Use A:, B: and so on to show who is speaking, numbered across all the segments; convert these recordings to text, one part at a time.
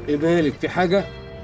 A: ايه مالك في حاجه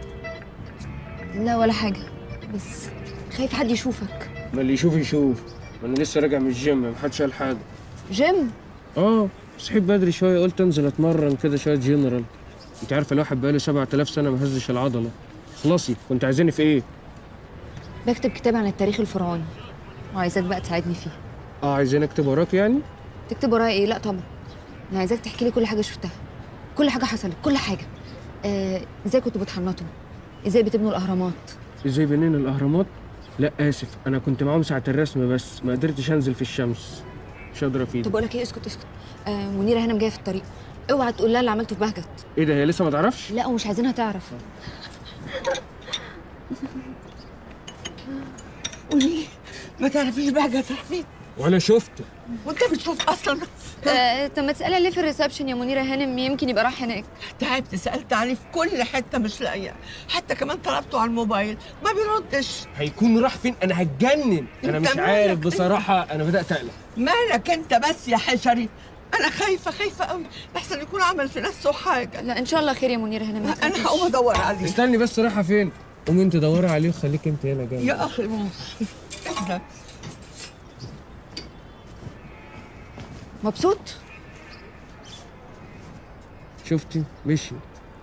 B: لا ولا حاجة بس خايف حد يشوفك
A: ما اللي يشوف يشوف ما انا لسه راجع من الجيم محدش قال حاجه
B: جيم
A: اه صحيت بدري شويه قلت انزل اتمرن كده شويه جنرال انت عارف الواحد بقاله 7000 سنه ما هزش العضله خلاصي كنت عايزاني في ايه
B: بكتب كتاب عن التاريخ الفرعوني وعايزاك بقى تساعدني فيه
A: اه عايزاني اكتب وراك يعني
B: تكتب ورايا ايه لا طبعا انا عايزاك تحكي لي كل حاجه شفتها كل حاجه حصلت كل حاجه آه، ازاي كنتوا بتحنطوا ازاي بتبنوا الاهرامات
A: ازاي بنينا الاهرامات لا اسف انا كنت معاهم ساعه الرسم بس ما قدرتش انزل في الشمس مش قادر افيدك
B: طب بقول لك ايه اسكت اسكت آه منيره هنا جايه في الطريق اوعى تقول لها اللي عملته في بهجت
A: ايه ده هي لسه ما تعرفش
B: لا ومش عايزينها تعرف
C: قولي ما تعرفيش بهجت راح فين
A: وانا شفته
C: وانت بتشوف اصلا
B: آه، طب ما تسالها ليه في الريسبشن يا منيره هانم يمكن يبقى راح هناك
C: تعبت سالت عليه في كل حته مش لاقيه حتى كمان طلبته على الموبايل ما بيردش
A: هيكون راح فين انا هتجنن انا
C: انت
A: مش
C: مالك؟
A: عارف بصراحه انا بدات اقلق
C: مالك انت بس يا حشري انا خايفه خايفه قوي لحسن يكون عمل في نفسه حاجه
B: لا ان شاء الله خير يا منيره هانم ما
C: انا
B: تخافيش.
C: هقوم ادور عليه
A: استني بس رايحه فين قومي انت دوري عليه وخليك انت هنا جنبي
C: يا اخي ماما اهدى
B: مبسوط
A: شفتي مشي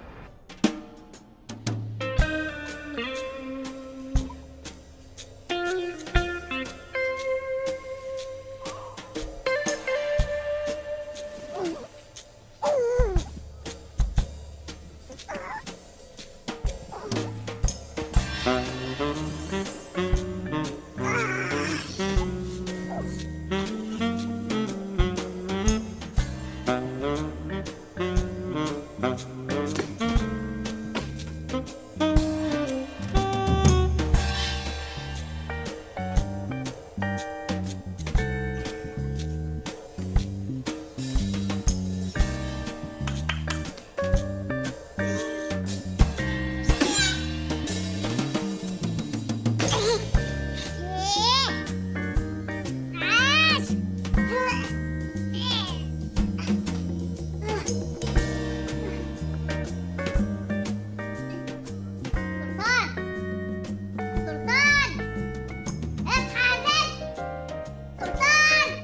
D: سلطان سلطان اصحى يا زين سلطان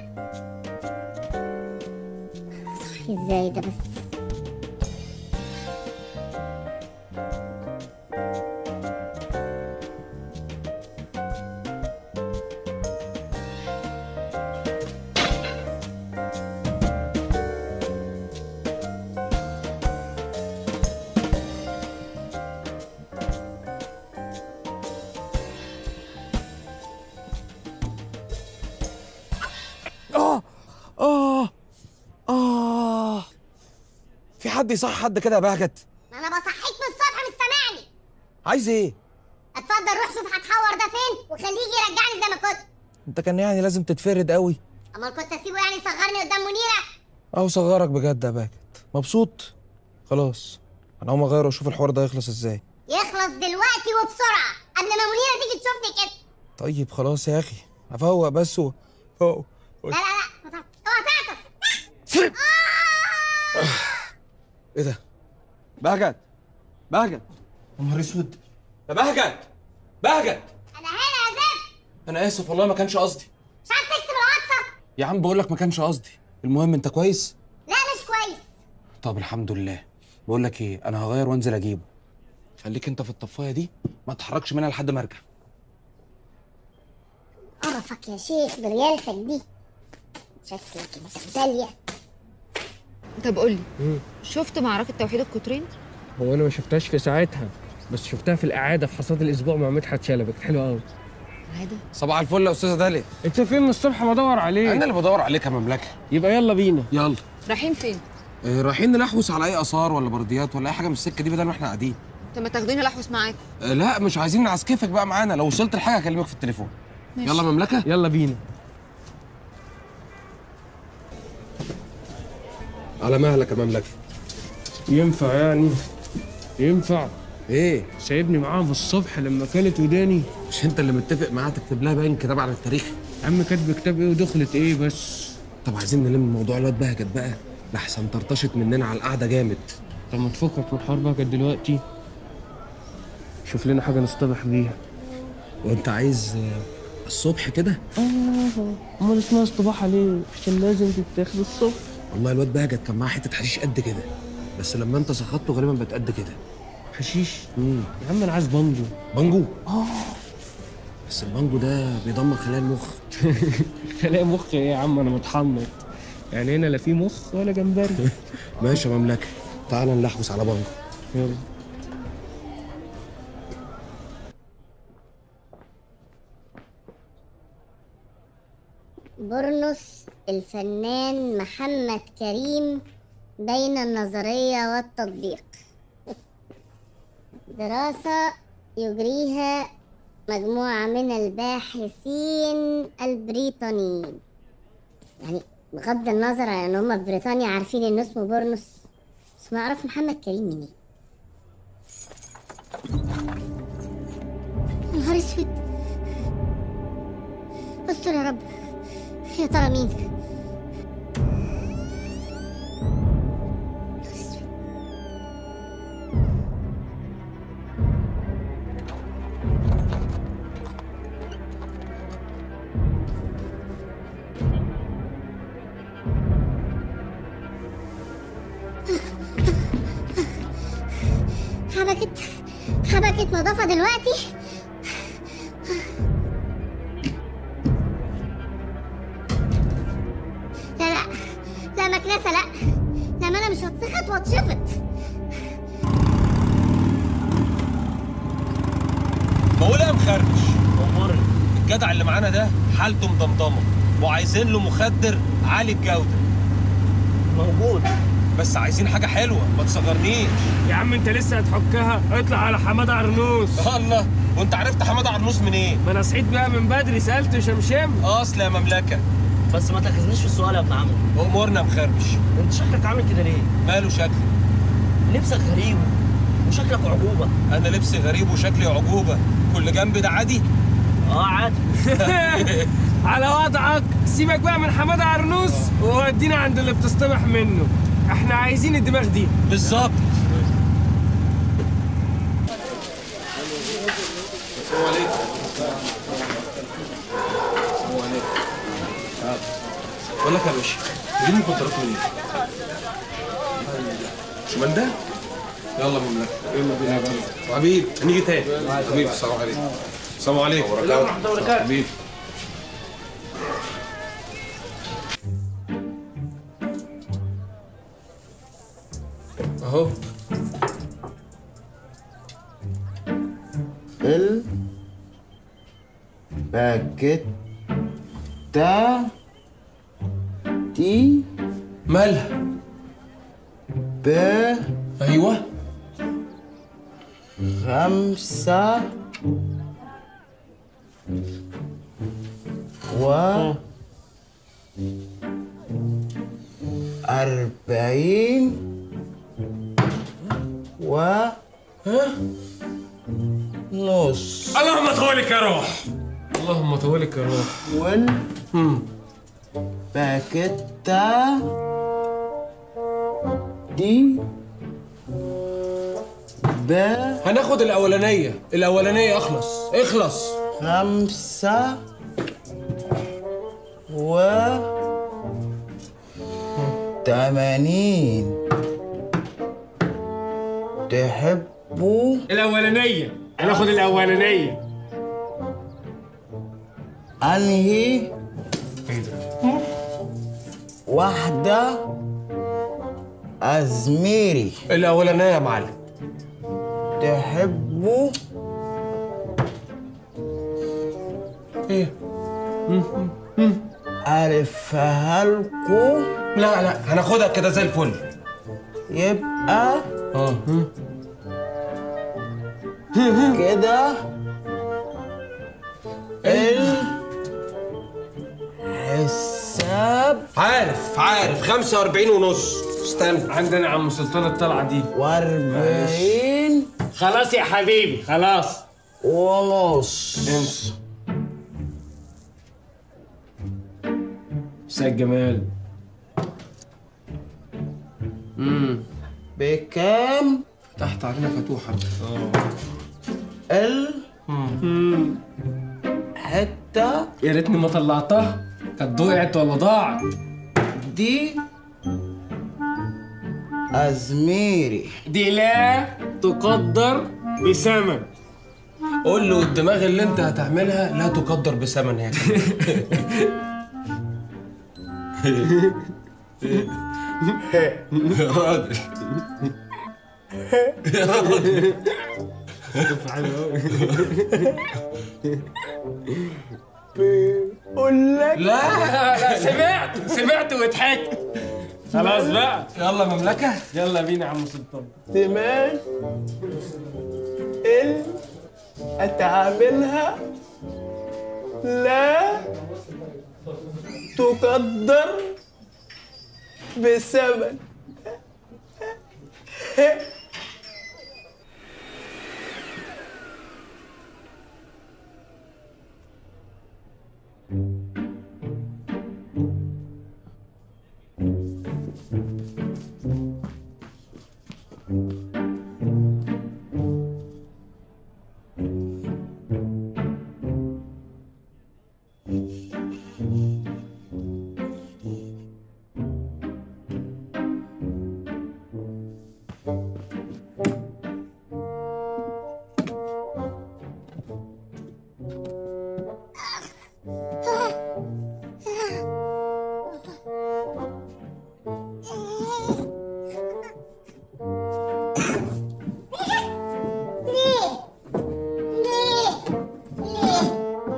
D: صحي ازاي ده بس
E: اه اه اه في حد يصحي حد كده يا بهجت
D: ما انا بصحيك من الصبح مش سامعني
E: عايز ايه
D: اتفضل روح شوف هتحور ده فين وخليه يجي يرجعني زي ما كنت
E: انت كان يعني لازم تتفرد قوي
D: امال كنت اسيبه يعني يصغرني قدام منيره
E: او صغرك بجد يا بهجت مبسوط خلاص انا هقوم اغير واشوف الحوار ده يخلص ازاي
D: يخلص دلوقتي وبسرعه قبل ما منيره تيجي تشوفني كده
E: طيب خلاص يا اخي افوق بس و... فوق
D: لا لا لا ما تعرف- اوعى تعطس
E: ايه ده بهجت بهجت يا نهار اسود يا بهجت بهجت
D: انا هنا يا زفت
E: انا اسف والله ما كانش قصدي
D: مش عارف تكتب الواتساب
E: يا عم بقول لك ما كانش قصدي المهم انت كويس
D: لا مش كويس
E: طب الحمد لله بقول لك ايه انا هغير وانزل اجيبه خليك انت في الطفايه دي ما تتحركش منها لحد ما ارجع
D: قرفك يا شيخ بريالتك دي شكلك انت دالية
B: طب قول لي شفت معركه توحيد القطرين
A: هو انا ما شفتهاش في ساعتها بس شفتها في الاعاده في حصاد الاسبوع مع مدحت شلبي كانت حلوه قوي
B: عاده
E: صباح الفل يا استاذه داليا
A: انت فين من الصبح بدور عليك
E: انا اللي بدور عليك يا مملكه
A: يبقى يلا بينا
E: يلا
B: رايحين فين
E: آه، رايحين نلحوس على اي اثار ولا برديات ولا اي حاجه من السكه دي بدل ما احنا قاعدين
B: طب ما تاخديني لحوس معاك
E: آه، لا مش عايزين نعسكفك بقى معانا لو وصلت لحاجه اكلمك في التليفون
B: ماشي.
E: يلا مملكه
A: يلا بينا
E: على مهلك يا مملكه
A: ينفع يعني ينفع
E: ايه
A: سايبني معاهم الصبح لما كانت وداني
E: مش انت اللي متفق معاها تكتب لها باين كتاب عن التاريخ
A: يا عم كاتب كتاب ايه ودخلت ايه بس
E: طب عايزين نلم موضوع الواد بهجت بقى لحسن طرطشت مننا على القعده جامد
A: طب ما تفكك من الحوار بقى دلوقتي شوف لنا حاجه نصطبح بيها
E: وانت عايز الصبح كده
A: امال اسمها اصطباح ليه عشان لازم تتاخد الصبح
E: والله الواد بهجت كان معاه حته حشيش قد كده بس لما انت سخطته غالبا بقت قد كده
A: حشيش يا عم انا عايز بانجو
E: بانجو اه بس البانجو ده بيدمر خلايا المخ
A: خلايا مخ ايه يا عم انا متحنط يعني هنا لا في مخ ولا جمبري
E: ماشي يا مملكه تعال نلحوس على بانجو
A: يلا
D: بورنوس الفنان محمد كريم بين النظرية والتطبيق دراسة يجريها مجموعة من الباحثين البريطانيين يعني بغض النظر عن ان هم في بريطانيا عارفين انه اسمه بورنوس بس ما اعرف محمد كريم منين يا نهار اسود استر يا رب يا ترى مين حبكت حبكت نظافة دلوقتي لا لا لا مكنسة لا لا ما انا مش هتسخط واتشفط
F: بقول يا مخربش امر الجدع اللي معانا ده حالته مضمضمه وعايزين له مخدر عالي الجوده موجود بس عايزين حاجه حلوه ما تصغرنيش
A: يا عم انت لسه هتحكها اطلع على حماده عرنوس
F: الله وانت عرفت حماده عرنوس منين
A: ما انا صحيت بقى من بدري سالت شمشم
F: اصل يا مملكه
G: بس ما تاخذنيش في السؤال يا ابن عمي
F: امورنا يا مخربش
G: انت شكلك عامل كده ليه
F: ماله شكلي
G: لبسك غريب وشكلك عجوبه
F: انا لبسي غريب وشكلي عجوبه كل جنب ده عادي
G: اه عادي
A: على وضعك سيبك بقى من حماده عرنوس وودينا عند اللي بتصطبح منه احنا عايزين الدماغ دي
F: بالظبط
E: بقول لك يا باشا دي المخدرات منين؟ شو من ده؟ يلا مملكه يلا بينا حبيب نيجي تاني حبيبي السلام عليكم السلام عليكم ورحمه الله وبركاته حبيبي اهو
H: الباكيت تا تي
E: مالها؟
H: ب
E: ايوه
H: خمسة و أربعين و نص
A: اللهم طولك يا روح اللهم طولك يا روح
H: والباكيتة دي ب
E: هناخد الاولانيه الاولانيه اخلص اخلص
H: خمسة و تمانين تحبوا
A: الاولانيه هناخد الاولانيه
H: أنهي واحدة أزميري
E: الاولانيه يا معلم
H: تحبوا
E: ايه
H: ألفها لكم
E: لا لا هناخدها كده زي الفل
H: يبقى
E: اه
H: كده الحساب
F: عارف عارف 45 ونص استنى
A: عندنا يا عم سلطان الطلعه دي
H: واربعين
A: خلاص يا حبيبي خلاص
H: ونص
A: انسى سيد جمال امم
H: بكام
E: تحت علينا فتوحة
H: ال حتة
A: يا ريتني ما طلعتها كانت ضيعت ولا ضاعت
H: دي أزميري
A: دي لا تقدر بثمن
F: قول له الدماغ اللي انت هتعملها لا تقدر بثمن هيك يا راجل يا راجل
H: قول لك
A: لا لا سمعت سمعت وضحكت خلاص بقى
F: يلا مملكة
A: يلا بينا يا عم سلطان
H: دماغ ال أتعاملها لا تقدر بثمن
D: ليه؟ ليه؟ ليه؟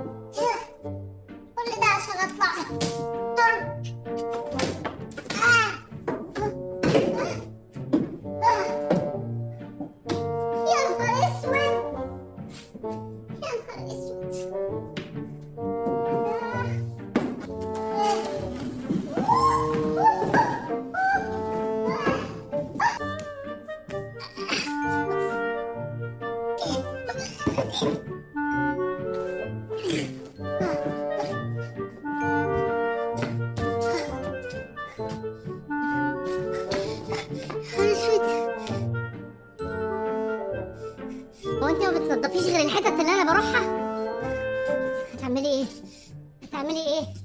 D: كل ده عشان اطلع ضرب آه. آه. يا نهار اسود يا نهار اسود نهار اسود هو انت ما بتنضفيش غير الحتت اللي انا بروحها هتعملي ايه هتعملي ايه